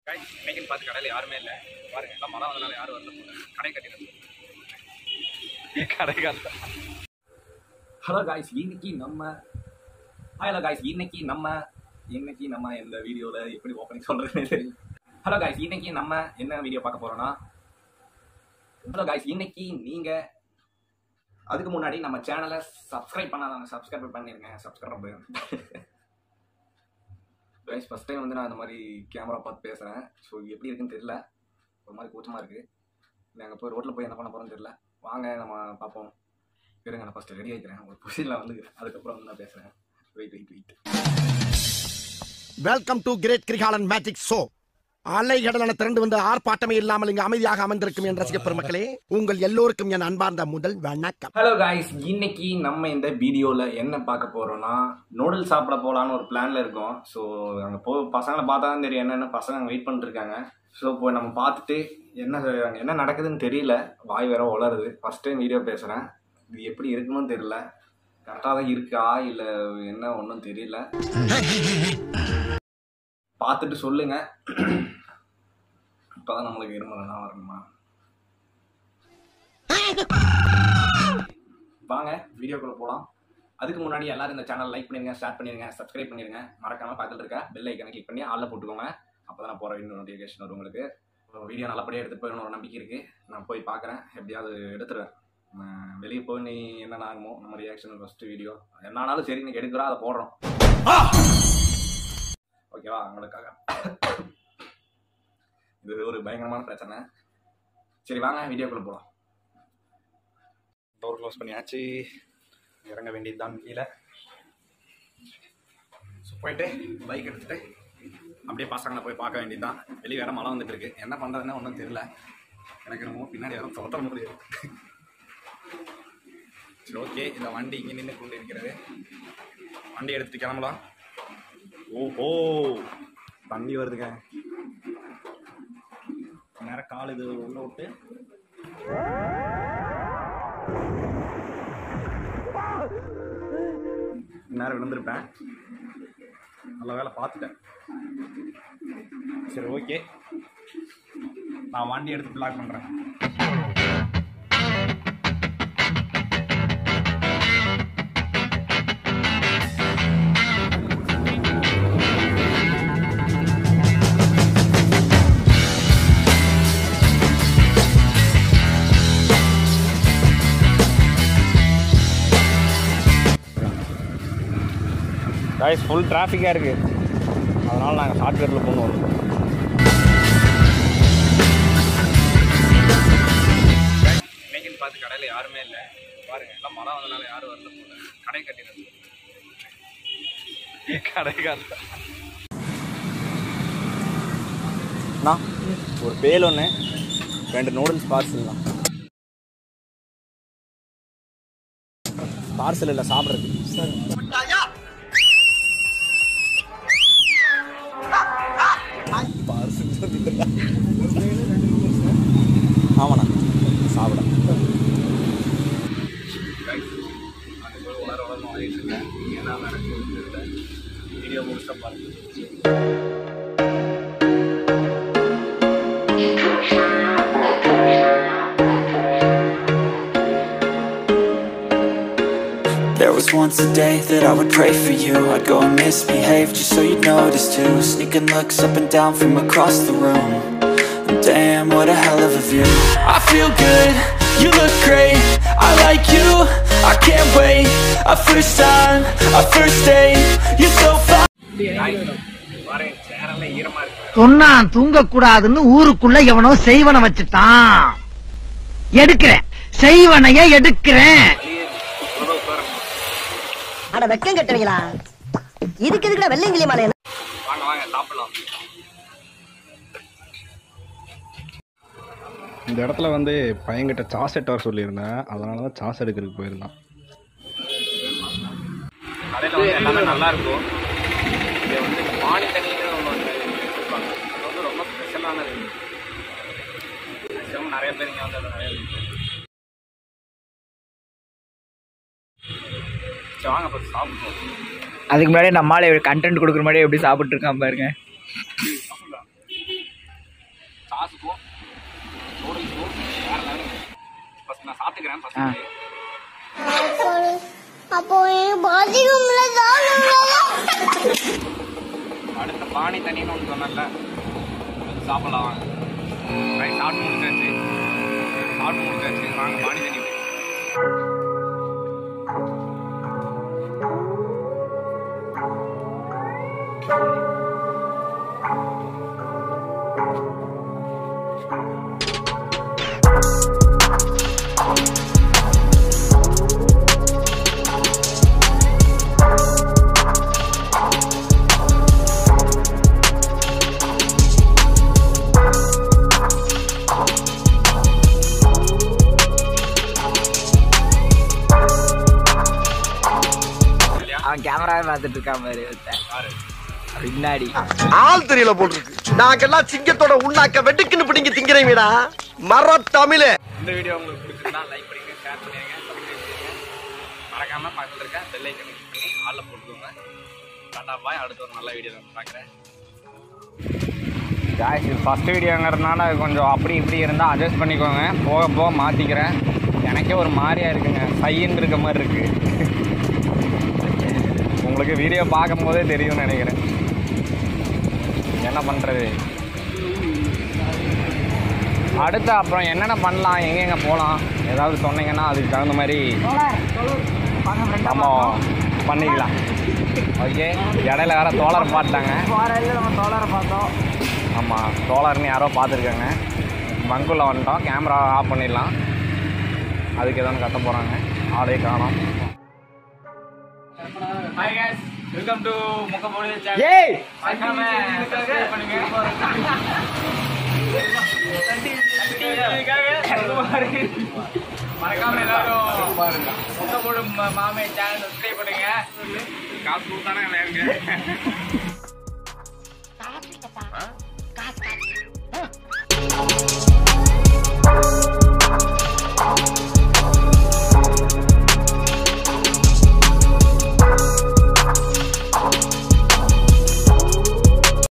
Guys, இன்னைக்குன்னு பார்த்து கடையில் யாருமே இல்லை பாருங்க எல்லாம் மழை வந்தனால யாரும் வரல போல கடை கட்டிடுறது கடை கட்ட ஹலோ காய்ஸ் இன்னைக்கு நம்ம ஹலோ காய்ஸ் இன்னைக்கு நம்ம இன்னைக்கு நம்ம இந்த வீடியோவில் எப்படி ஓப்பனிங் சொல்றதுன்னு தெரியல ஹலோ காய்ஸ் இன்னைக்கு நம்ம என்ன வீடியோ பார்க்க போறோம்னா ஹலோ காய்ஸ் இன்னைக்கு நீங்க அதுக்கு முன்னாடி நம்ம சேனலை சப்ஸ்கிரைப் பண்ணாதாங்க சப்ஸ்கிரைப் பண்ணிருங்க சப்ஸ்கிரைப் கைஸ் ஃபஸ்ட் டைம் வந்து நான் இந்த மாதிரி கேமரா பார்த்து பேசுகிறேன் ஸோ எப்படி இருக்குன்னு தெரியல ஒரு மாதிரி கூச்சமாக இருக்குது நாங்கள் போய் ரோட்டில் போய் என்ன பண்ண போகிறோம்னு தெரியல வாங்க நம்ம பார்ப்போம் இருங்க நான் ஃபஸ்ட்டு ரெடி ஆகிக்கிறேன் ஒரு பொசிஷனில் வந்து அதுக்கப்புறம் வந்து நான் பேசுகிறேன் wait wait wait welcome to great Kirikalan magic show அலைகடலான திரண்டு வந்து ஆர்ப்பாட்டமே இல்லாமல் இங்கு அமைதியாக அமர்ந்திருக்கும் என் ரசிக பெருமக்களே உங்கள் எல்லோருக்கும் என் அன்பார்ந்த முதல் வணக்கம் ஹலோ காய்ஸ் இன்னைக்கு நம்ம இந்த வீடியோவில் என்ன பார்க்க போகிறோம்னா நூடுல்ஸ் சாப்பிட போகலான்னு ஒரு பிளானில் இருக்கோம் ஸோ அங்கே போ பசங்களை பார்த்தா தான் தெரியும் என்னென்ன பசங்க அங்கே வெயிட் பண்ணிருக்காங்க ஸோ இப்போ நம்ம பார்த்துட்டு என்ன அங்கே என்ன நடக்குதுன்னு தெரியல வாய் வேற உளருது ஃபஸ்ட் டைம் வீடியோ பேசுகிறேன் இது எப்படி இருக்குன்னு தெரியல கரெக்டாக தான் இருக்கா இல்லை என்ன ஒன்றும் தெரியல பார்த்துட்டு சொல்லுங்க இப்போதான் நம்மளுக்கு இருமலாம் வரணுமா வாங்க வீடியோக்குள்ள போகலாம் அதுக்கு முன்னாடி எல்லாரும் இந்த சேனல் லைக் பண்ணிருங்க ஸ்டார்ட் பண்ணிருங்க சப்ஸ்கிரைப் பண்ணிருங்க மறக்காம பக்கத்துல இருக்க பெல் ஐக்கனை கிளிக் பண்ணி ஆள்ல போட்டுக்கோங்க அப்பதான் நான் போற வீடியோ நோட்டிஃபிகேஷன் வரும் உங்களுக்கு வீடியோ நல்லபடியாக எடுத்து போயிடணும் ஒரு நம்பிக்கை இருக்கு நான் போய் பார்க்குறேன் எப்படியாவது எடுத்துருவேன் வெளியே போய் நீ என்னென்ன ஆகுமோ நம்ம ரியாக்ஷன் ஃபர்ஸ்ட் வீடியோ என்னானாலும் சரி நீங்க எடுக்கிறோம் அதை போடுறோம் ஓகேவா உங்களுக்காக இது ஒரு பயங்கரமான பிரச்சனை சரி வாங்க வீடியோக்குள்ள போகலாம் டோர் க்ளோஸ் பண்ணியாச்சு இறங்க வேண்டியது தான் கீழே ஸோ போயிட்டு பைக் எடுத்துட்டு அப்படியே பசங்களை போய் பார்க்க வேண்டியது தான் வெளியே வேற மழை வந்துட்டு இருக்கு என்ன பண்ணுறதுன்னு ஒன்றும் தெரியல எனக்கு என்னமோ பின்னாடி யாரும் துரத்த முடியாது சரி ஓகே இந்த வண்டி இங்கே நின்று கொண்டு இருக்கிறது வண்டி எடுத்துட்டு கிளம்பலாம் ஓஹோ தண்ணி வருதுங்க நேரம் கால் இது உள்ள விட்டு நேரம் விழுந்திருப்பேன் நல்ல வேலை பார்த்துட்டேன் சரி ஓகே நான் வண்டி எடுத்து பிளாக் பண்ணுறேன் காய்ஸ் ஃபுல் டிராஃபிக்காக இருக்குது அதனால் நாங்கள் ஷார்ட்கட்டில் போகணும் இன்னைக்குன்னு பார்த்து கடையில் யாருமே இல்லை பாருங்க எல்லாம் மழை வந்தனால யாரும் வரல போல கடை கட்டிடுறது கடை கட்ட ஒரு பேல் ஒன்று ரெண்டு நூடுல்ஸ் பார்சல்ண்ணா பார்சல் இல்லை சாப்பிட்றது சார் ஆமாண்ணா சாப்பிட வீடியோ முடிச்ச பாருங்க There was once a day that I would pray for you I'd go and misbehave just so you'd notice too Sneaking looks up and down from across the room and Damn, what a hell of a view I feel good, you look great I like you, I can't wait A first time, a first date You're so fine பாருங்க சேரல்ல ஈரமா இருக்கு சொன்னான் தூங்கக்கூடாதுன்னு ஊருக்குள்ள எவனோ செய்வன வச்சுட்டான் எடுக்கிறேன் செய்வனைய எடுக்கிறேன் அட வெக்கம் கட்டுவீங்களா இதுக்கு எதுக்குடா வெள்ளைங்கிலி மாலை வாங்க வாங்க சாப்பிடலாம் இந்த இடத்துல வந்து பையன்கிட்ட சாஸ் எட்டு வர சொல்லியிருந்தேன் அதனால தான் சாஸ் எடுக்கிறதுக்கு போயிருந்தான் கடையில் வந்து எல்லாமே நல்லா இருக்கும் இது வந்து பானி தண்ணின்னு ஒன்று வந்து வச்சுருப்பாங்க அது வந்து ரொம்ப ஸ்பெஷலானது மேக்ஸிமம் நிறைய பேர் இங்கே வந்து அதை நிறைய சரி வாங்க இப்போ சாப்பிடுவோம் அதுக்கு முன்னாடி நம்மளால கண்டென்ட் கொடுக்குற மாதிரி எப்படி சாப்பிட்டு இருக்கான் பாருங்க சாஸுக்கும் நூடுல்ஸும் வேற லெவலுங்க ஃபர்ஸ்ட் நான் சாப்பிட்டுக்கிறேன் ஃபர்ஸ்ட் அப்போ எனக்கு பாத்ரூம்ல தான் அடுத்த பானி தண்ணின்னு ஒன்று சொன்னேன்ல அது சாப்பிடலாம் வாங்க ரைட் சாப்பிட்டு முடிச்சாச்சு சாப்பிட்டு முடிச்சாச்சு வாங்க பானி தண்ணி குடிக்கலாம். அவன் கேமராவே பார்த்துட்டு இருக்கான் பாரு ஒருத்தன். பின்னாடி ஆள் தெரியல போல் இருக்கு நாங்கெல்லாம் சிங்கத்தோட உண்ணாக்க வெட்டுக்குன்னு பிடிங்க திங்கிறீங்கடா மர தமிழ இந்த வீடியோ உங்களுக்கு பிடிச்சிருந்தா லைக் பண்ணுங்க ஷேர் பண்ணிருங்க சப்ஸ்கிரைப் பண்ணுங்க மறக்காம பக்கத்துல இருக்க பெல் ஐக்கன் கிளிக் பண்ணி ஆல்ல போட்டுக்கோங்க டாடா பாய் அடுத்த ஒரு நல்ல வீடியோ பார்க்குறேன் காய்ஸ் இது ஃபஸ்ட் வீடியோங்கிறதுனால கொஞ்சம் அப்படி இப்படி இருந்தால் அட்ஜஸ்ட் பண்ணிக்கோங்க போக போக மாற்றிக்கிறேன் எனக்கே ஒரு மாதிரியா இருக்குங்க சைன்னு இருக்க மாதிரி இருக்கு உங்களுக்கு வீடியோ பார்க்கும் போதே தெரியும்னு நினைக்கிறேன் என்ன பண்ணுறது அடுத்து அப்புறம் என்னென்ன பண்ணலாம் எங்கெங்க போகலாம் ஏதாவது சொன்னீங்கன்னா அதுக்கு தகுந்த மாதிரி நம்ம பண்ணிக்கலாம் ஓகே இடையில வேற தோழர் பாட்டாங்க போற வழியில நம்ம தோழரை பார்த்தோம் ஆமாம் தோழர்னு யாரோ பார்த்துருக்காங்க பங்குள்ள வந்துட்டோம் கேமரா ஆஃப் பண்ணிடலாம் அதுக்கு எதாவது கத்த போகிறாங்க ஆளே காணோம் ஹாய் guys வெல்கம் டு முக்கப்போடி சேனல் ஏய் மறக்காம subscribe பண்ணுங்க மறக்காம எல்லாரும் முக்கப்போடு மாமே சேனல் சப்ஸ்கிரைப் பண்ணுங்க காசு கொடுத்தானே